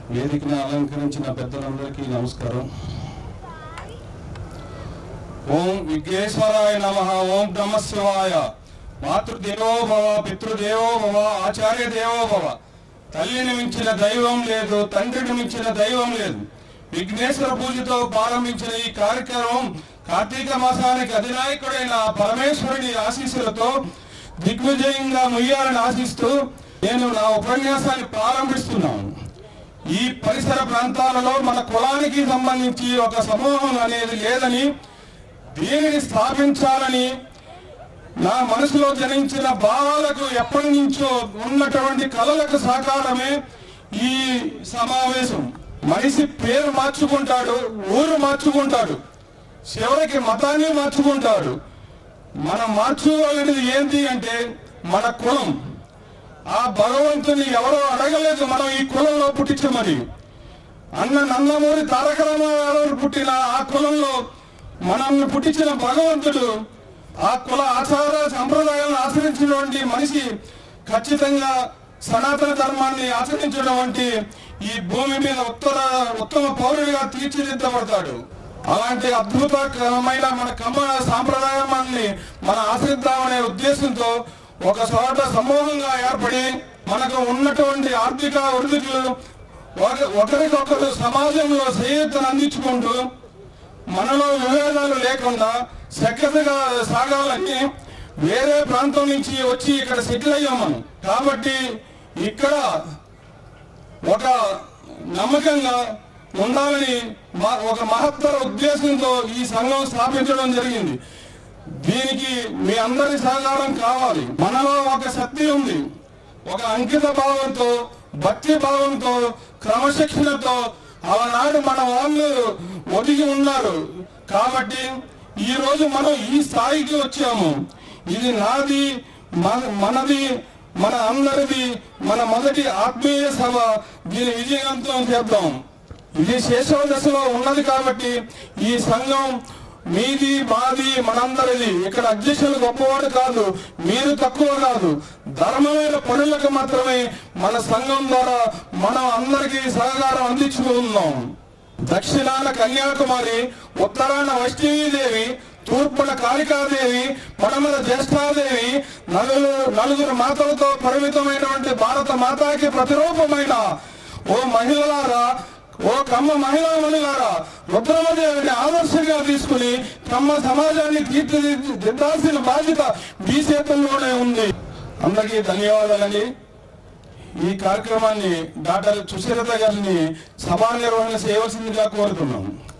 వేదికను అలంకరించిన పెద్దలందరికీ నమస్కారం ఓం విఘ్నేశ్వరాయ నమ ఓం నమ శివాయ మాతృదేవో భవ పితృదేవో భవ ఆచార్య దేవో భవ తల్లిని మించిన దైవం లేదు తండ్రిని మించిన దైవం లేదు విఘ్నేశ్వర పూజతో ప్రారంభించిన ఈ కార్యక్రమం కార్తీక మాసానికి అధినాయకుడైన పరమేశ్వరుడి ఆశీస్సులతో దిగ్విజయంగా ముయ్యాలని ఆశిస్తూ నేను నా ఉపన్యాసాన్ని ప్రారంభిస్తున్నాను ఈ పరిసర ప్రాంతాలలో మన కులానికి సంబంధించి ఒక సమూహం అనేది లేదని దీనిని స్థాపించాలని నా మనసులో జనించిన భావాలకు ఎప్పటి నుంచో ఉన్నటువంటి కళలకు సాకారమే ఈ సమావేశం మనిషి పేరు మార్చుకుంటాడు ఊరు మార్చుకుంటాడు చివరికి మతాన్ని మార్చుకుంటాడు మనం మార్చుకోగలిగేది ఏంటి అంటే మన కులం ఆ భగవంతుని ఎవరో అడగలేదు మనం ఈ కులంలో పుట్టించమని అన్న నందమూరి తారక రామారావు పుట్టిన ఆ కులంలో మనల్ని పుట్టించిన భగవంతుడు ఆ కుల ఆచార సంప్రదాయాలను ఆచరించినటువంటి మనిషి ఖచ్చితంగా సనాతన ధర్మాన్ని ఆచరించడం వంటి ఈ భూమి మీద ఉత్తర ఉత్తమ పౌరుడిగా తీర్చిదిద్దబడతాడు అలాంటి అద్భుతకరమైన మన కమ్మ సాంప్రదాయాన్ని మన ఆచరిద్దామనే ఉద్దేశంతో ఒక చోట సమూహంగా ఏర్పడి మనకు ఉన్నటువంటి ఆర్థిక వృద్ధికులు ఒక- ఒకరికొకరు సమాజంలో చేయూతను అందించుకుంటూ మనలో విభేదాలు లేకుండా చక్కగా సాగాలని వేరే ప్రాంతం నుంచి వచ్చి ఇక్కడ సెటిల్ అయ్యాం మనం కాబట్టి ఇక్కడ ఒక నమ్మకంగా ఉండాలని మ- ఒక మహత్తర ఉద్దేశంతో ఈ సంఘం స్థాపించడం జరిగింది దీనికి మీ అందరి సహకారం కావాలి మనలో ఒక శక్తి ఉంది ఒక అంకిత భావంతో భక్తి భావంతో క్రమశిక్షణతో ఆనాడు మన వాళ్ళు ఒదిగి ఉన్నారు కాబట్టి ఈ రోజు మనం ఈ స్థాయికి వచ్చాము ఇది నాది మన- మనది మన అందరిది మన మొదటి ఆత్మీయ సభ దీని విజయవంతం చేద్దాం ఇది శేషవ దశలో ఉన్నది కాబట్టి ఈ సంఘం మీది మాది మనందరిది ఇక్కడ అధ్యక్షులు గొప్పవాడు కాదు మీరు తక్కువ కాదు ధర్మమైన పనులకు మాత్రమే మన సంఘం ద్వారా మనం అందరికీ సహకారం అందించుకుందాం దక్షిణాన కన్యాకుమారి ఉత్తరాన వైష్ణవీదేవి తూర్పున కాళికాదేవి పడమల జ్యేష్ఠాదేవి నలుగురు నలుగురు మాతలతో పరిమితమైనటువంటి భారత మాతాకి ప్రతిరూపమైన ఓ మహిళలారా ఓ కమ్మ మహిళా మనులారా రుద్రమదేవిని ఆదర్శంగా తీసుకుని కమ్మ సమాజాన్ని తీర్చిదిద్దాల్సిన బాధ్యత మీ చేతుల్లోనే ఉంది అందరికీ ధన్యవాదాలండి ఈ కార్యక్రమాన్ని డాక్టర్ సుశీలత గారిని సభా నిర్వహణ చేయవలసిందిగా కోరుతున్నాము